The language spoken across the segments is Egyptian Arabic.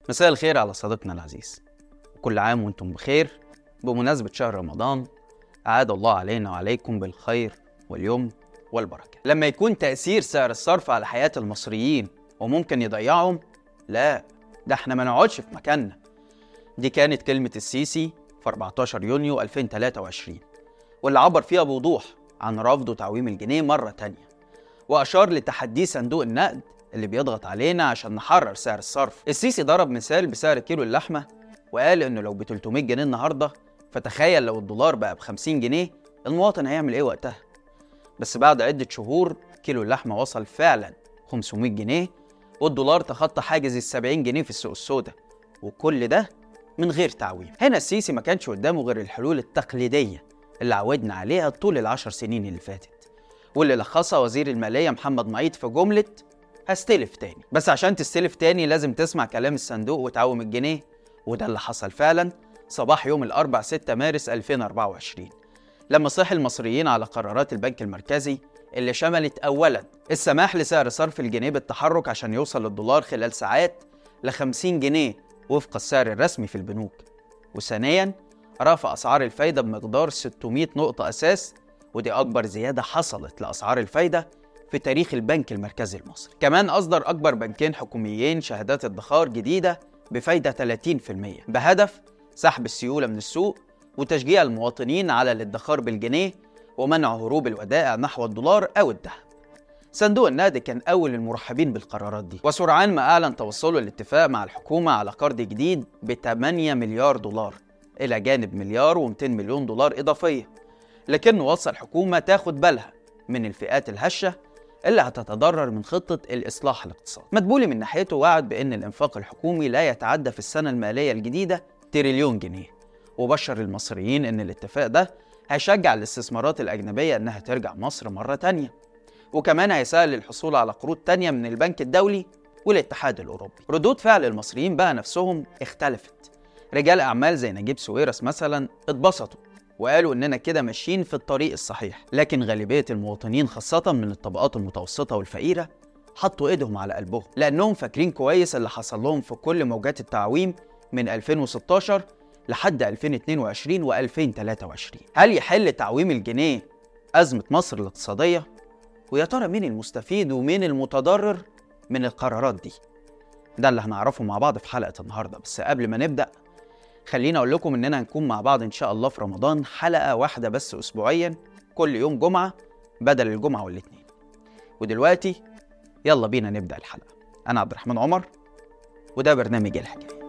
مساء الخير على صديقنا العزيز كل عام وانتم بخير بمناسبة شهر رمضان أعاد الله علينا وعليكم بالخير واليوم والبركة لما يكون تأثير سعر الصرف على حياة المصريين وممكن يضيعهم لا ده احنا ما نقعدش في مكاننا دي كانت كلمة السيسي في 14 يونيو 2023 واللي عبر فيها بوضوح عن رفضه تعويم الجنيه مرة تانية وأشار لتحدي صندوق النقد اللي بيضغط علينا عشان نحرر سعر الصرف السيسي ضرب مثال بسعر كيلو اللحمة وقال إنه لو ب 300 جنيه النهاردة فتخيل لو الدولار بقى ب 50 جنيه المواطن هيعمل إيه وقتها بس بعد عدة شهور كيلو اللحمة وصل فعلا 500 جنيه والدولار تخطى حاجز ال 70 جنيه في السوق السوداء وكل ده من غير تعويم هنا السيسي ما كانش قدامه غير الحلول التقليدية اللي عودنا عليها طول العشر سنين اللي فاتت واللي لخصها وزير المالية محمد معيط في جملة هستلف تاني بس عشان تستلف تاني لازم تسمع كلام الصندوق وتعوم الجنيه وده اللي حصل فعلا صباح يوم الأربع 6 مارس 2024 لما صح المصريين على قرارات البنك المركزي اللي شملت أولا السماح لسعر صرف الجنيه بالتحرك عشان يوصل للدولار خلال ساعات ل 50 جنيه وفق السعر الرسمي في البنوك وثانيا رفع أسعار الفايدة بمقدار 600 نقطة أساس ودي أكبر زيادة حصلت لأسعار الفايدة في تاريخ البنك المركزي المصري كمان أصدر أكبر بنكين حكوميين شهادات ادخار جديدة بفايدة 30% بهدف سحب السيولة من السوق وتشجيع المواطنين على الادخار بالجنيه ومنع هروب الودائع نحو الدولار أو الذهب صندوق النقد كان أول المرحبين بالقرارات دي وسرعان ما أعلن توصله الاتفاق مع الحكومة على قرض جديد ب 8 مليار دولار إلى جانب مليار و200 مليون دولار إضافية لكنه وصى الحكومة تاخد بالها من الفئات الهشة اللي هتتضرر من خطة الإصلاح الاقتصادي مدبولي من ناحيته وعد بأن الإنفاق الحكومي لا يتعدى في السنة المالية الجديدة تريليون جنيه وبشر المصريين أن الاتفاق ده هيشجع الاستثمارات الأجنبية أنها ترجع مصر مرة تانية وكمان هيسهل الحصول على قروض تانية من البنك الدولي والاتحاد الأوروبي ردود فعل المصريين بقى نفسهم اختلفت رجال أعمال زي نجيب سويرس مثلا اتبسطوا وقالوا إننا كده ماشيين في الطريق الصحيح لكن غالبية المواطنين خاصة من الطبقات المتوسطة والفقيرة حطوا إيدهم على قلبهم لأنهم فاكرين كويس اللي حصل لهم في كل موجات التعويم من 2016 لحد 2022 و2023 هل يحل تعويم الجنيه أزمة مصر الاقتصادية؟ ويا ترى مين المستفيد ومين المتضرر من القرارات دي؟ ده اللي هنعرفه مع بعض في حلقة النهاردة بس قبل ما نبدأ خليني أقول لكم إننا هنكون مع بعض إن شاء الله في رمضان حلقة واحدة بس أسبوعيا كل يوم جمعة بدل الجمعة والاثنين ودلوقتي يلا بينا نبدأ الحلقة أنا عبد الرحمن عمر وده برنامج الحكاية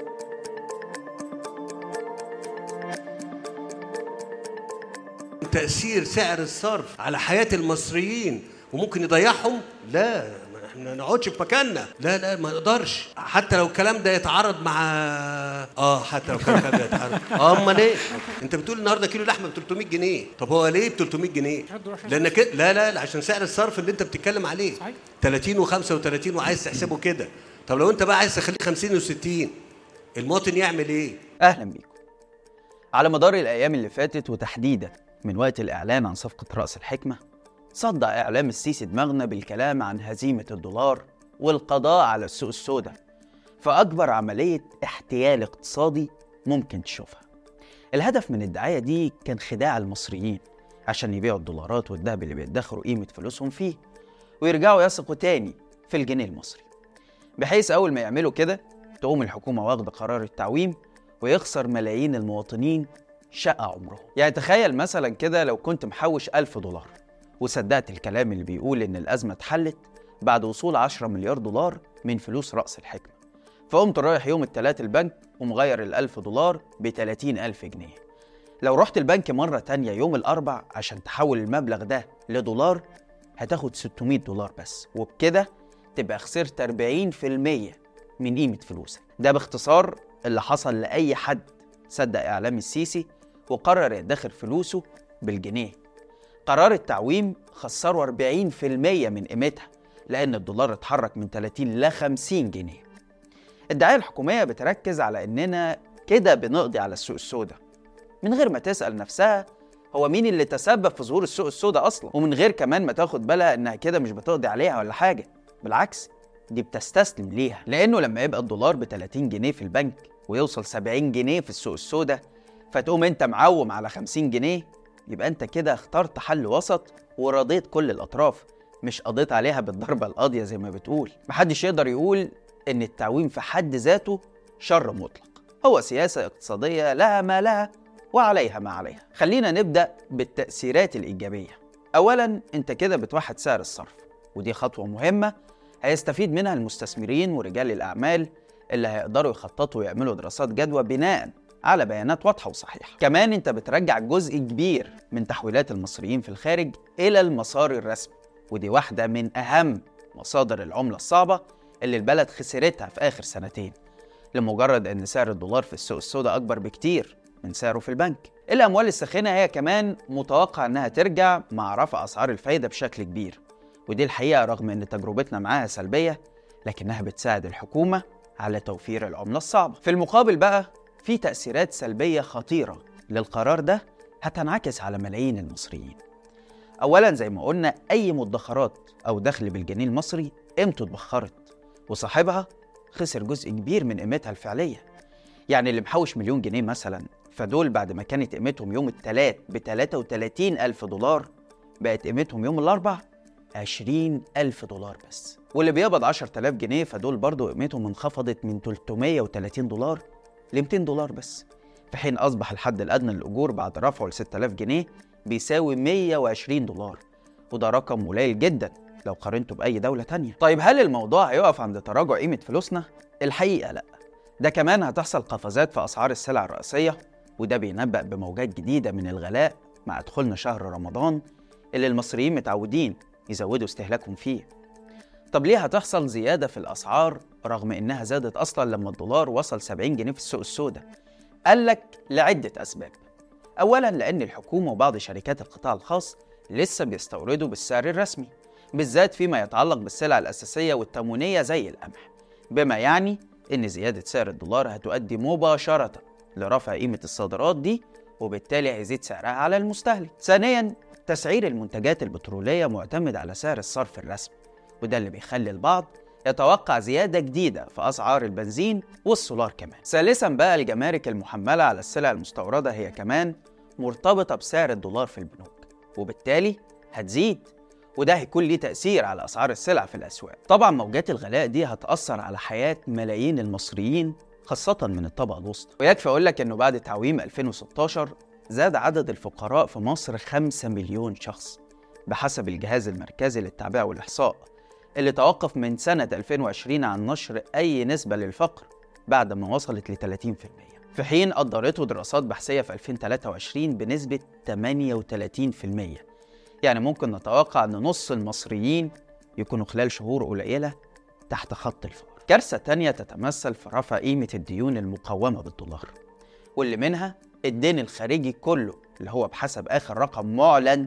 تأثير سعر الصرف على حياة المصريين وممكن يضيعهم لا ما احنا ما نقعدش في مكاننا لا لا ما نقدرش حتى لو الكلام ده يتعارض مع اه حتى لو الكلام ده يتعارض اه امال ايه انت بتقول النهارده كيلو لحمه ب 300 جنيه طب هو ليه ب 300 جنيه لان كده لا لا لا عشان سعر الصرف اللي انت بتتكلم عليه 30 و35 وعايز تحسبه كده طب لو انت بقى عايز تخليه 50 و60 المواطن يعمل ايه أهلا بيكم على مدار الأيام اللي فاتت وتحديدا من وقت الإعلان عن صفقة رأس الحكمة صدع إعلام السيسي دماغنا بالكلام عن هزيمة الدولار والقضاء على السوق السوداء فأكبر عملية احتيال اقتصادي ممكن تشوفها الهدف من الدعاية دي كان خداع المصريين عشان يبيعوا الدولارات والذهب اللي بيدخروا قيمة فلوسهم فيه ويرجعوا يثقوا تاني في الجنيه المصري بحيث أول ما يعملوا كده تقوم الحكومة واخدة قرار التعويم ويخسر ملايين المواطنين شقة عمرهم يعني تخيل مثلا كده لو كنت محوش ألف دولار وصدقت الكلام اللي بيقول إن الأزمة اتحلت بعد وصول 10 مليار دولار من فلوس رأس الحكمة فقمت رايح يوم التلات البنك ومغير الألف دولار ب 30 ألف جنيه لو رحت البنك مرة تانية يوم الأربع عشان تحول المبلغ ده لدولار هتاخد 600 دولار بس وبكده تبقى خسرت 40% من قيمة فلوسك ده باختصار اللي حصل لأي حد صدق إعلام السيسي وقرر يدخر فلوسه بالجنيه قرار التعويم خسره 40% من قيمتها لأن الدولار اتحرك من 30 ل 50 جنيه الدعاية الحكومية بتركز على إننا كده بنقضي على السوق السوداء من غير ما تسأل نفسها هو مين اللي تسبب في ظهور السوق السوداء أصلا ومن غير كمان ما تاخد بالها إنها كده مش بتقضي عليها ولا حاجة بالعكس دي بتستسلم ليها لانه لما يبقى الدولار ب 30 جنيه في البنك ويوصل 70 جنيه في السوق السوداء فتقوم انت معوم على 50 جنيه يبقى انت كده اخترت حل وسط ورضيت كل الاطراف مش قضيت عليها بالضربه القاضيه زي ما بتقول محدش يقدر يقول ان التعويم في حد ذاته شر مطلق هو سياسه اقتصاديه لها ما لها وعليها ما عليها خلينا نبدا بالتاثيرات الايجابيه اولا انت كده بتوحد سعر الصرف ودي خطوه مهمه هيستفيد منها المستثمرين ورجال الاعمال اللي هيقدروا يخططوا ويعملوا دراسات جدوى بناء على بيانات واضحه وصحيحه كمان انت بترجع جزء كبير من تحويلات المصريين في الخارج الى المسار الرسمي ودي واحده من اهم مصادر العمله الصعبه اللي البلد خسرتها في اخر سنتين لمجرد ان سعر الدولار في السوق السوداء اكبر بكتير من سعره في البنك الاموال الساخنه هي كمان متوقع انها ترجع مع رفع اسعار الفايده بشكل كبير ودي الحقيقه رغم ان تجربتنا معاها سلبيه لكنها بتساعد الحكومه على توفير العمله الصعبه في المقابل بقى في تاثيرات سلبيه خطيره للقرار ده هتنعكس على ملايين المصريين اولا زي ما قلنا اي مدخرات او دخل بالجنيه المصري قيمته اتبخرت وصاحبها خسر جزء كبير من قيمتها الفعليه يعني اللي محوش مليون جنيه مثلا فدول بعد ما كانت قيمتهم يوم الثلاث ب 33 ألف دولار بقت قيمتهم يوم الأربع 20 ألف دولار بس واللي بيقبض 10000 جنيه فدول برضه قيمتهم انخفضت من 330 دولار ل 200 دولار بس في حين أصبح الحد الأدنى للأجور بعد رفعه ل 6000 جنيه بيساوي 120 دولار وده رقم قليل جدا لو قارنته بأي دولة تانية طيب هل الموضوع هيقف عند تراجع قيمة فلوسنا؟ الحقيقة لأ ده كمان هتحصل قفزات في أسعار السلع الرئيسية وده بينبأ بموجات جديدة من الغلاء مع دخولنا شهر رمضان اللي المصريين متعودين يزودوا استهلاكهم فيه طب ليه هتحصل زيادة في الأسعار رغم إنها زادت أصلا لما الدولار وصل 70 جنيه في السوق السوداء؟ قال لك لعدة أسباب أولا لأن الحكومة وبعض شركات القطاع الخاص لسه بيستوردوا بالسعر الرسمي بالذات فيما يتعلق بالسلع الأساسية والتموينية زي القمح بما يعني إن زيادة سعر الدولار هتؤدي مباشرة لرفع قيمة الصادرات دي وبالتالي هيزيد سعرها على المستهلك ثانيا تسعير المنتجات البترولية معتمد على سعر الصرف الرسمي وده اللي بيخلي البعض يتوقع زيادة جديدة في أسعار البنزين والسولار كمان ثالثا بقى الجمارك المحملة على السلع المستوردة هي كمان مرتبطة بسعر الدولار في البنوك وبالتالي هتزيد وده هيكون ليه تأثير على أسعار السلع في الأسواق طبعا موجات الغلاء دي هتأثر على حياة ملايين المصريين خاصة من الطبقة الوسطى ويكفي أقول لك إنه بعد تعويم 2016 زاد عدد الفقراء في مصر 5 مليون شخص بحسب الجهاز المركزي للتعبئة والإحصاء اللي توقف من سنة 2020 عن نشر أي نسبة للفقر بعد ما وصلت ل 30% في حين قدرته دراسات بحثية في 2023 بنسبة 38% يعني ممكن نتوقع أن نص المصريين يكونوا خلال شهور قليلة تحت خط الفقر كارثة تانية تتمثل في رفع قيمة الديون المقومة بالدولار واللي منها الدين الخارجي كله اللي هو بحسب آخر رقم معلن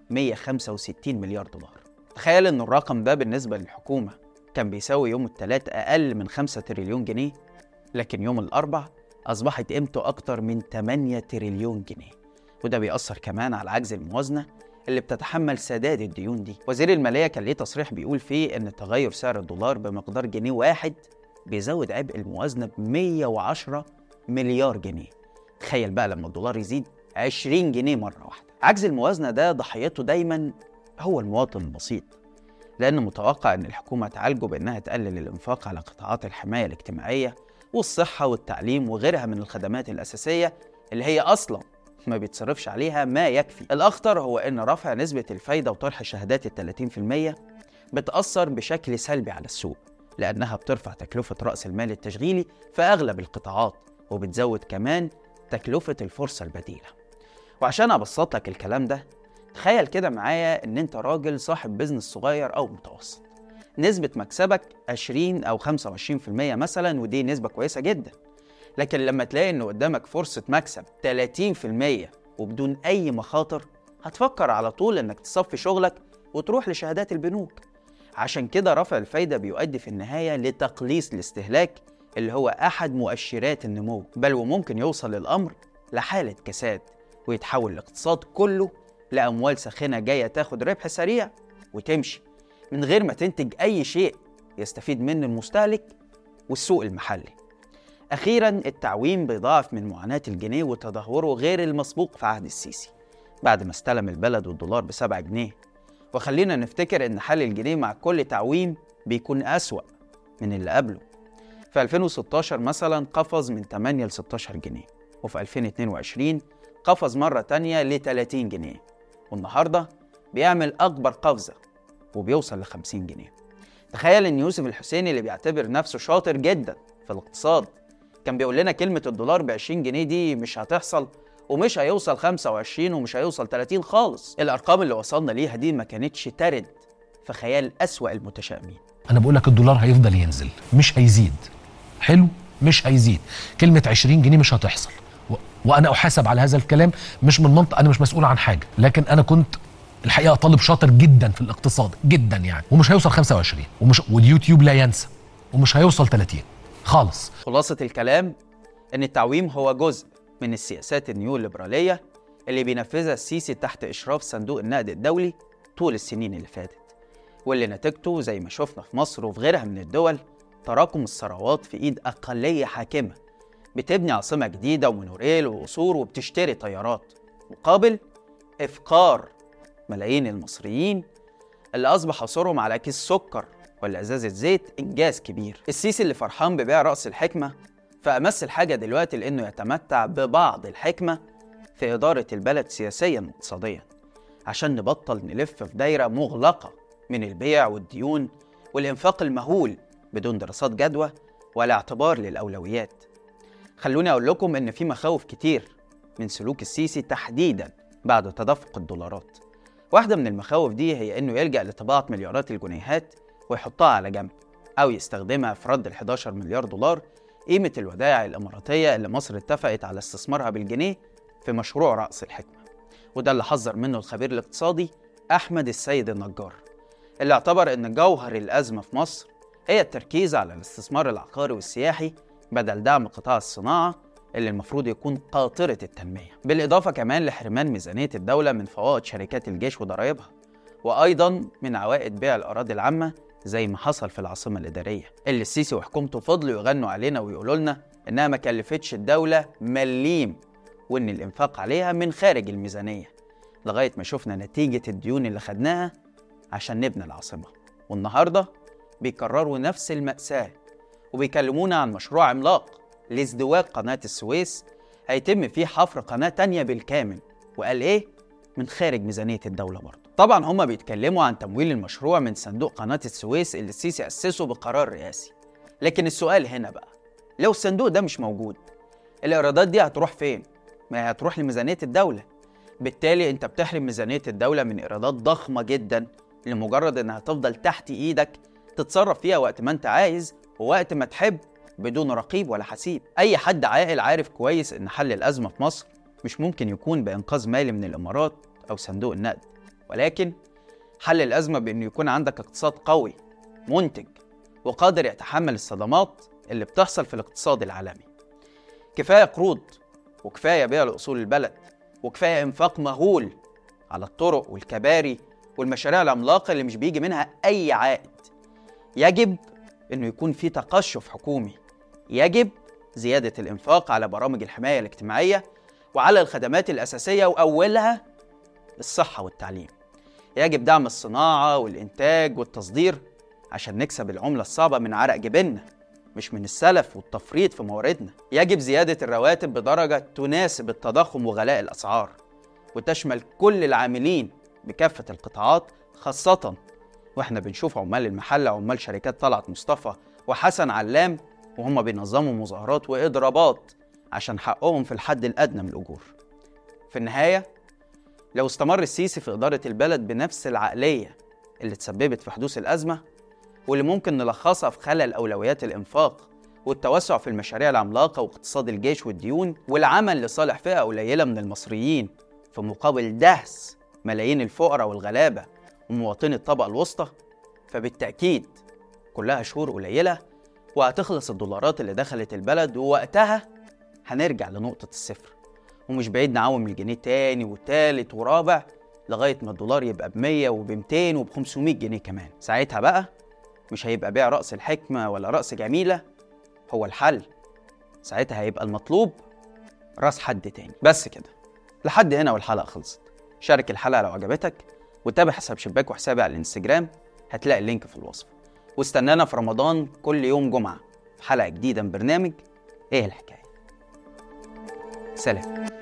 165 مليار دولار تخيل ان الرقم ده بالنسبة للحكومة كان بيساوي يوم الثلاث أقل من 5 تريليون جنيه لكن يوم الأربع أصبحت قيمته أكتر من 8 تريليون جنيه وده بيأثر كمان على عجز الموازنة اللي بتتحمل سداد الديون دي وزير المالية كان ليه تصريح بيقول فيه إن تغير سعر الدولار بمقدار جنيه واحد بيزود عبء الموازنة ب 110 مليار جنيه تخيل بقى لما الدولار يزيد 20 جنيه مرة واحدة عجز الموازنة ده ضحيته دايما هو المواطن البسيط لأن متوقع أن الحكومة تعالجه بأنها تقلل الإنفاق على قطاعات الحماية الاجتماعية والصحة والتعليم وغيرها من الخدمات الأساسية اللي هي أصلا ما بيتصرفش عليها ما يكفي الأخطر هو أن رفع نسبة الفايدة وطرح شهادات ال 30% بتأثر بشكل سلبي على السوق لأنها بترفع تكلفة رأس المال التشغيلي في أغلب القطاعات وبتزود كمان تكلفة الفرصة البديلة وعشان أبسط لك الكلام ده تخيل كده معايا ان انت راجل صاحب بزنس صغير او متوسط نسبة مكسبك 20 او 25% مثلا ودي نسبة كويسة جدا لكن لما تلاقي ان قدامك فرصة مكسب 30% وبدون اي مخاطر هتفكر على طول انك تصفي شغلك وتروح لشهادات البنوك عشان كده رفع الفايدة بيؤدي في النهاية لتقليص الاستهلاك اللي هو أحد مؤشرات النمو بل وممكن يوصل الأمر لحالة كساد ويتحول الاقتصاد كله لأموال ساخنة جاية تاخد ربح سريع وتمشي من غير ما تنتج أي شيء يستفيد منه المستهلك والسوق المحلي أخيرا التعويم بيضاعف من معاناة الجنيه وتدهوره غير المسبوق في عهد السيسي بعد ما استلم البلد والدولار بسبعة جنيه وخلينا نفتكر إن حل الجنيه مع كل تعويم بيكون أسوأ من اللي قبله في 2016 مثلا قفز من 8 ل 16 جنيه وفي 2022 قفز مرة تانية ل 30 جنيه والنهاردة بيعمل أكبر قفزة وبيوصل ل 50 جنيه تخيل إن يوسف الحسيني اللي بيعتبر نفسه شاطر جدا في الاقتصاد كان بيقول لنا كلمة الدولار ب 20 جنيه دي مش هتحصل ومش هيوصل 25 ومش هيوصل 30 خالص الأرقام اللي وصلنا ليها دي ما كانتش ترد في خيال أسوأ المتشائمين انا بقول لك الدولار هيفضل ينزل مش هيزيد حلو مش هيزيد كلمه 20 جنيه مش هتحصل و... وانا احاسب على هذا الكلام مش من منطق انا مش مسؤول عن حاجه لكن انا كنت الحقيقه طالب شاطر جدا في الاقتصاد جدا يعني ومش هيوصل 25 ومش واليوتيوب لا ينسى ومش هيوصل 30 خالص خلاصة الكلام إن التعويم هو جزء من السياسات النيوليبرالية اللي بينفذها السيسي تحت إشراف صندوق النقد الدولي طول السنين اللي فاتت واللي نتيجته زي ما شفنا في مصر وفي غيرها من الدول تراكم الثروات في إيد أقلية حاكمة بتبني عاصمة جديدة ومونوريل وقصور وبتشتري طيارات مقابل إفقار ملايين المصريين اللي أصبح عثورهم على كيس سكر ولا ازازه زيت انجاز كبير السيسي اللي فرحان ببيع راس الحكمه فامس الحاجه دلوقتي لانه يتمتع ببعض الحكمه في اداره البلد سياسيا واقتصاديا عشان نبطل نلف في دايره مغلقه من البيع والديون والانفاق المهول بدون دراسات جدوى ولا اعتبار للاولويات خلوني اقول لكم ان في مخاوف كتير من سلوك السيسي تحديدا بعد تدفق الدولارات واحده من المخاوف دي هي انه يلجا لطباعه مليارات الجنيهات ويحطها على جنب أو يستخدمها في رد ال 11 مليار دولار قيمة الودائع الإماراتية اللي مصر اتفقت على استثمارها بالجنيه في مشروع رأس الحكمة وده اللي حذر منه الخبير الاقتصادي أحمد السيد النجار اللي اعتبر أن جوهر الأزمة في مصر هي التركيز على الاستثمار العقاري والسياحي بدل دعم قطاع الصناعة اللي المفروض يكون قاطرة التنمية بالإضافة كمان لحرمان ميزانية الدولة من فوائد شركات الجيش وضرائبها وأيضا من عوائد بيع الأراضي العامة زي ما حصل في العاصمة الإدارية اللي السيسي وحكومته فضلوا يغنوا علينا ويقولوا لنا إنها ما كلفتش الدولة مليم وإن الإنفاق عليها من خارج الميزانية لغاية ما شفنا نتيجة الديون اللي خدناها عشان نبني العاصمة والنهاردة بيكرروا نفس المأساة وبيكلمونا عن مشروع عملاق لازدواج قناة السويس هيتم فيه حفر قناة تانية بالكامل وقال إيه؟ من خارج ميزانية الدولة برضه طبعا هما بيتكلموا عن تمويل المشروع من صندوق قناة السويس اللي السيسي أسسه بقرار رئاسي لكن السؤال هنا بقى لو الصندوق ده مش موجود الإيرادات دي هتروح فين؟ ما هي هتروح لميزانية الدولة بالتالي أنت بتحرم ميزانية الدولة من إيرادات ضخمة جدا لمجرد إنها تفضل تحت إيدك تتصرف فيها وقت ما أنت عايز ووقت ما تحب بدون رقيب ولا حسيب أي حد عاقل عارف كويس إن حل الأزمة في مصر مش ممكن يكون بإنقاذ مالي من الإمارات أو صندوق النقد ولكن حل الأزمة بإنه يكون عندك اقتصاد قوي منتج وقادر يتحمل الصدمات اللي بتحصل في الاقتصاد العالمي كفاية قروض وكفاية بيع لأصول البلد وكفاية إنفاق مهول على الطرق والكباري والمشاريع العملاقة اللي مش بيجي منها أي عائد يجب إنه يكون في تقشف حكومي يجب زيادة الإنفاق على برامج الحماية الاجتماعية وعلى الخدمات الأساسية وأولها الصحة والتعليم يجب دعم الصناعة والإنتاج والتصدير عشان نكسب العملة الصعبة من عرق جبيننا مش من السلف والتفريط في مواردنا يجب زيادة الرواتب بدرجة تناسب التضخم وغلاء الأسعار وتشمل كل العاملين بكافة القطاعات خاصة واحنا بنشوف عمال المحل عمال شركات طلعت مصطفى وحسن علام وهم بينظموا مظاهرات وإضرابات عشان حقهم في الحد الأدنى من الأجور في النهاية لو استمر السيسي في إدارة البلد بنفس العقلية اللي تسببت في حدوث الأزمة واللي ممكن نلخصها في خلل أولويات الإنفاق والتوسع في المشاريع العملاقة واقتصاد الجيش والديون والعمل لصالح فئة قليلة من المصريين في مقابل دهس ملايين الفقراء والغلابة ومواطني الطبقة الوسطى فبالتأكيد كلها شهور قليلة وهتخلص الدولارات اللي دخلت البلد ووقتها هنرجع لنقطة الصفر ومش بعيد نعوم الجنيه تاني وتالت ورابع لغاية ما الدولار يبقى ب 100 وب 200 وب 500 جنيه كمان ساعتها بقى مش هيبقى بيع رأس الحكمة ولا رأس جميلة هو الحل ساعتها هيبقى المطلوب راس حد تاني بس كده لحد هنا والحلقة خلصت شارك الحلقة لو عجبتك وتابع حساب شباك وحسابي على الانستجرام هتلاقي اللينك في الوصف واستنانا في رمضان كل يوم جمعة في حلقة جديدة من برنامج ايه الحكاية سلام